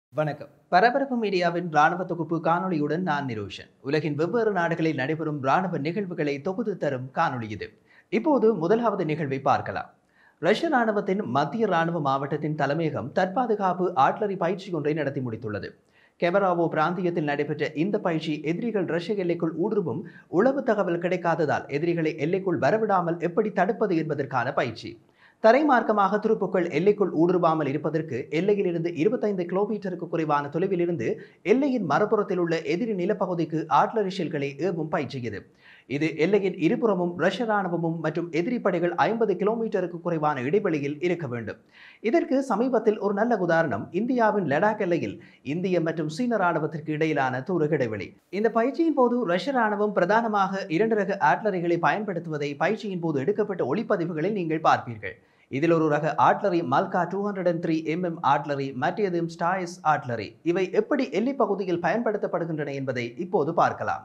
வணக்கம் பரபரப்பு மீடியாவின் ராணுவ தொகுப்பு காணொளியுடன் நான் நிரோஷன் உலகின் வெவ்வேறு நாடுகளில் நடைபெறும் ராணுவ நிகழ்வுகளை தொகுத்து தரும் காணொளி இது இப்போது முதலாவது நிகழ்வை பார்க்கலாம் ரஷ்ய ராணுவத்தின் மத்திய ராணுவ மாவட்டத்தின் தலைமையகம் தற்பாதுகாப்பு ஆட்லரி பயிற்சி ஒன்றை நடத்தி முடித்துள்ளது கெமராவோ பிராந்தியத்தில் நடைபெற்ற இந்த பயிற்சி எதிரிகள் ரஷ்ய எல்லைக்குள் ஊடுருவும் உளவு தகவல் கிடைக்காததால் எதிரிகளை எல்லைக்குள் வரவிடாமல் எப்படி தடுப்பது என்பதற்கான பயிற்சி தரைமார்க்கமாக துருப்புக்கள் எல்லைக்குள் ஊடுருவாமல் இருப்பதற்கு எல்லையிலிருந்து இருபத்தைந்து கிலோமீட்டருக்கு குறைவான தொலைவிலிருந்து எல்லையின் மறுபுறத்தில் உள்ள எதிரி நிலப்பகுதிக்கு ஆட்லரி ஷெல்களை ஏவும் பயிற்சி இது இது எல்லையின் இருபுறமும் ரஷ்ய ராணுவமும் மற்றும் எதிரி படைகள் ஐம்பது கிலோமீட்டருக்கு குறைவான இடைவெளியில் இருக்க வேண்டும் இதற்கு சமீபத்தில் ஒரு நல்ல உதாரணம் இந்தியாவின் லடாக் எல்லையில் இந்திய மற்றும் சீன ராணுவத்திற்கு இடையிலான தூர இடைவெளி இந்த பயிற்சியின் போது ரஷ்ய ராணுவம் பிரதானமாக இரண்டு ரக ஆட்லரிகளை பயன்படுத்துவதை பயிற்சியின் போது எடுக்கப்பட்ட ஒளிப்பதிவுகளில் நீங்கள் பார்ப்பீர்கள் இதில் ஒரு ரக ஆட்லரி மல்கா two hundred and three MM artillery மற்றதும் ஸ்டாய்ஸ் ஆட்லரி இவை எப்படி எல்லை பகுதியில் பயன்படுத்தப்படுகின்றன என்பதை இப்போது பார்க்கலாம்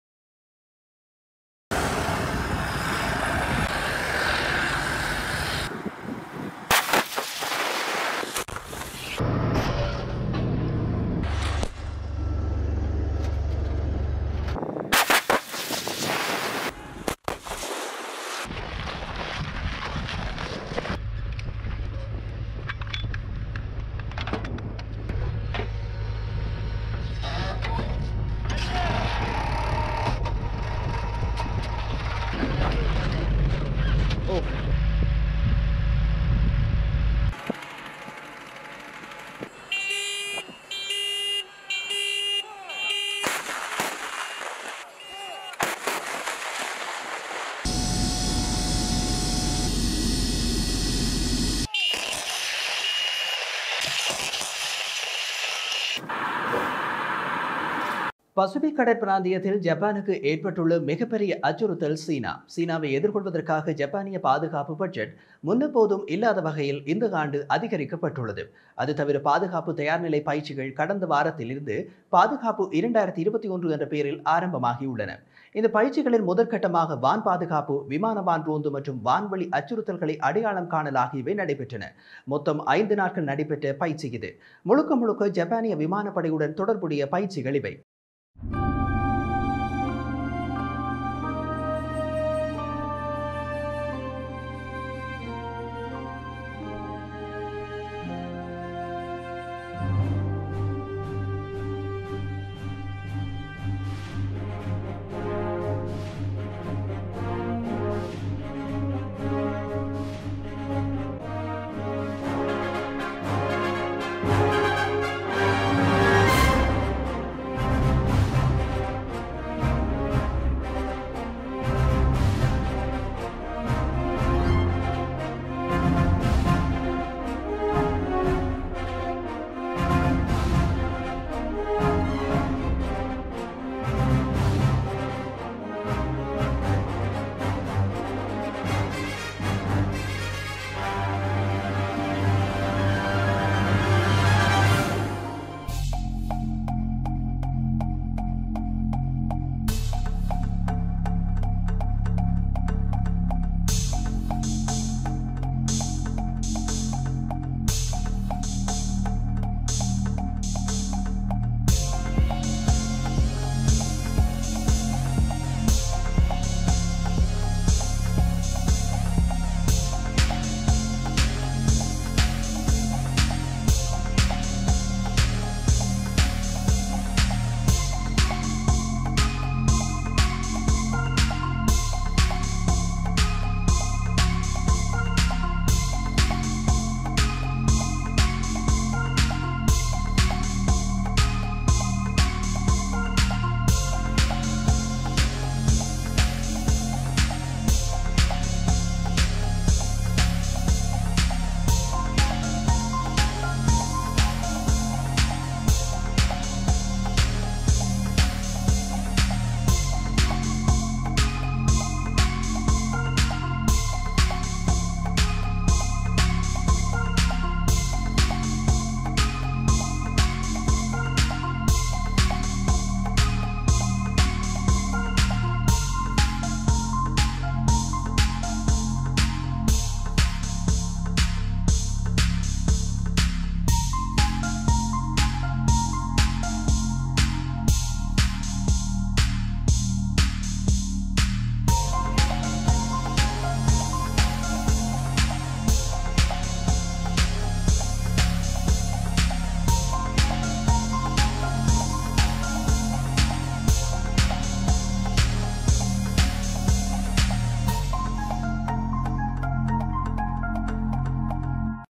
பசிபிக் கடற்பிராந்தியத்தில் ஜப்பானுக்கு ஏற்பட்டுள்ள மிகப்பெரிய அச்சுறுத்தல் சீனா சீனாவை எதிர்கொள்வதற்காக ஜப்பானிய பாதுகாப்பு பட்ஜெட் முன்னெப்போதும் இல்லாத வகையில் இந்த ஆண்டு அதிகரிக்கப்பட்டுள்ளது அது தவிர பாதுகாப்பு தயார்நிலை பயிற்சிகள் கடந்த வாரத்தில் இருந்து பாதுகாப்பு இரண்டாயிரத்தி இருபத்தி ஒன்று என்ற பெயரில் ஆரம்பமாகியுள்ளன இந்த பயிற்சிகளின் முதற்கட்டமாக வான் பாதுகாப்பு விமான வான் ரோந்து மற்றும் வான்வழி அச்சுறுத்தல்களை அடையாளம் காணல் ஆகியவை நடைபெற்றன மொத்தம் ஐந்து நாட்கள் நடைபெற்ற பயிற்சி இது முழுக்க முழுக்க ஜப்பானிய விமானப்படையுடன் தொடர்புடைய பயிற்சிகள் இவை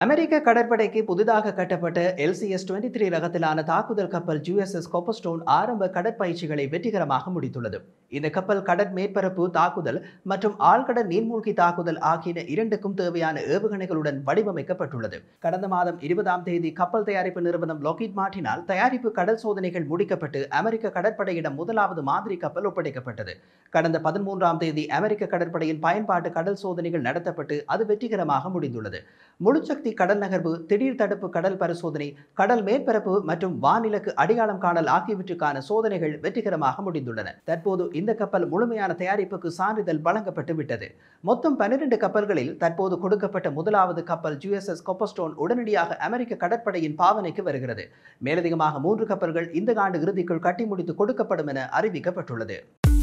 அமெரிக்க கடற்படைக்கு புதிதாக கட்டப்பட்ட எல்சிஎஸ் டுவெண்ட்டி த்ரீ ரகத்திலான தாக்குதல் கப்பல் யூஎஸ்எஸ் கொப்பஸ்டோன் ஆரம்ப கடற்பயிற்சிகளை வெற்றிகரமாக முடித்துள்ளது இந்த கப்பல் கடற்மேற்பரப்பு தாக்குதல் மற்றும் ஆழ்கடல் நீர்மூழ்கி தாக்குதல் ஆகிய இரண்டுக்கும் தேவையான ஏவுகணைகளுடன் வடிவமைக்கப்பட்டுள்ளது கடந்த மாதம் இருபதாம் தேதி கப்பல் தயாரிப்பு நிறுவனம் லொக்கிட் மார்ட்டினால் தயாரிப்பு கடல் சோதனைகள் முடிக்கப்பட்டு அமெரிக்க கடற்படையிடம் முதலாவது மாதிரி கப்பல் ஒப்படைக்கப்பட்டது கடந்த பதிமூன்றாம் தேதி அமெரிக்க கடற்படையின் பயன்பாட்டு கடல் சோதனைகள் நடத்தப்பட்டு அது வெற்றிகரமாக முடிந்துள்ளது முழுச்சக்தி கடல் நகர்வு திடீர் தடுப்பு கடல் பரிசோதனை கடல் மேற்பரப்பு மற்றும் வானிலக்கு அடையாளம் காணல் ஆகியவற்றுக்கான சோதனைகள் வெற்றிகரமாக முடிந்துள்ளன தற்போது இந்த கப்பல் முழுமையான தயாரிப்புக்கு சான்றிதழ் வழங்கப்பட்டு விட்டது மொத்தம் பன்னிரண்டு கப்பல்களில் தற்போது கொடுக்கப்பட்ட முதலாவது கப்பல் யுஎஸ்எஸ் கொப்பஸ்டோன் உடனடியாக அமெரிக்க கடற்படையின் பாவனைக்கு வருகிறது மேலதிகமாக மூன்று கப்பல்கள் இந்த ஆண்டு இறுதிக்குள் கட்டி முடித்து கொடுக்கப்படும் என அறிவிக்கப்பட்டுள்ளது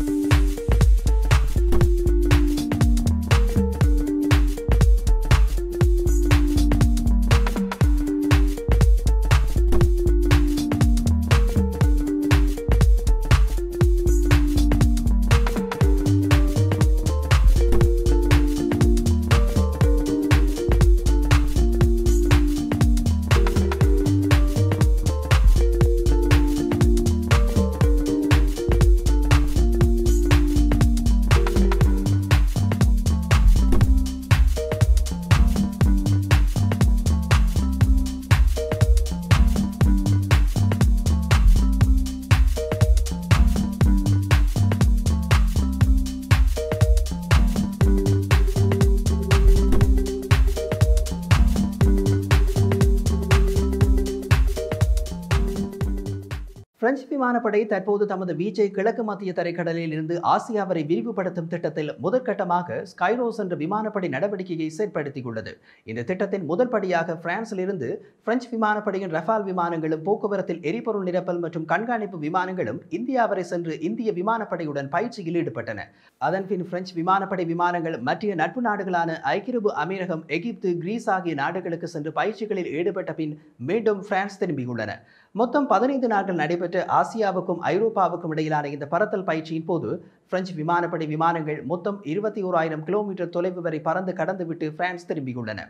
பிரெஞ்சு விமானப்படை தற்போது தமது வீச்சை கிழக்கு மத்திய தரைக்கடலில் இருந்து ஆசியா வரை விரிவுபடுத்தும் திட்டத்தில் முதற்கட்டமாக ஸ்கைரோஸ் என்ற விமானப்படை நடவடிக்கையை செயற்படுத்தியுள்ளது இந்த திட்டத்தின் முதல் படியாக பிரான்சிலிருந்து பிரெஞ்சு விமானப்படையின் ரஃபால் விமானங்களும் போக்குவரத்தில் எரிபொருள் நிரப்பல் மற்றும் கண்காணிப்பு விமானங்களும் இந்தியா வரை சென்று இந்திய விமானப்படையுடன் பயிற்சியில் ஈடுபட்டன அதன்பின் பிரெஞ்சு விமானப்படை விமானங்கள் மற்ற நட்பு நாடுகளான ஐக்கிய அமீரகம் எகிப்து கிரீஸ் ஆகிய நாடுகளுக்கு சென்று பயிற்சிகளில் ஈடுபட்ட பின் மீண்டும் பிரான்ஸ் திரும்பியுள்ளன மொத்தம் பதினைந்து நாட்கள் நடைபெற்ற ஆசியாவுக்கும் ஐரோப்பாவுக்கும் இடையிலான இந்த பறத்தல் பயிற்சியின் போது பிரெஞ்சு விமானப்படை விமானங்கள் மொத்தம் இருபத்தி ஓராயிரம் கிலோமீட்டர் தொலைவு வரை பறந்து கடந்துவிட்டு பிரான்ஸ் திரும்பியுள்ளன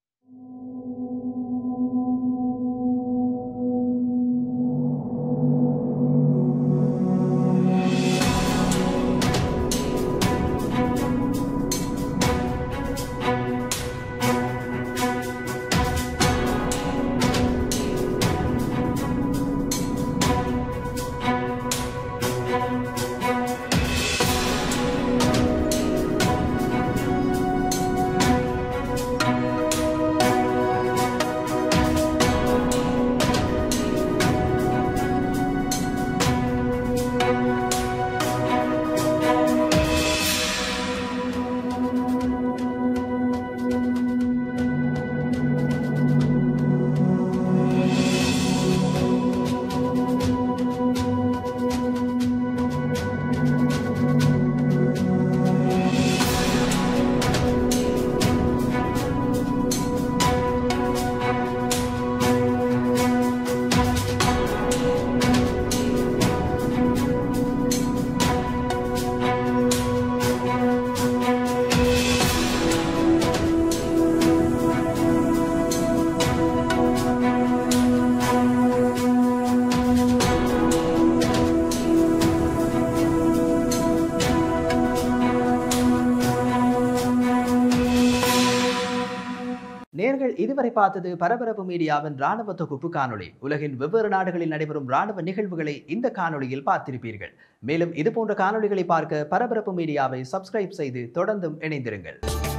நேர்கள் இதுவரை பார்த்தது பரபரப்பு மீடியாவின் ராணுவ தொகுப்பு காணொளி உலகின் வெவ்வேறு நாடுகளில் நடைபெறும் ராணுவ நிகழ்வுகளை இந்த காணொளியில் பார்த்திருப்பீர்கள் மேலும் இது போன்ற காணொளிகளை பார்க்க பரபரப்பு மீடியாவை சப்ஸ்கிரைப் செய்து தொடர்ந்தும் இணைந்திருங்கள்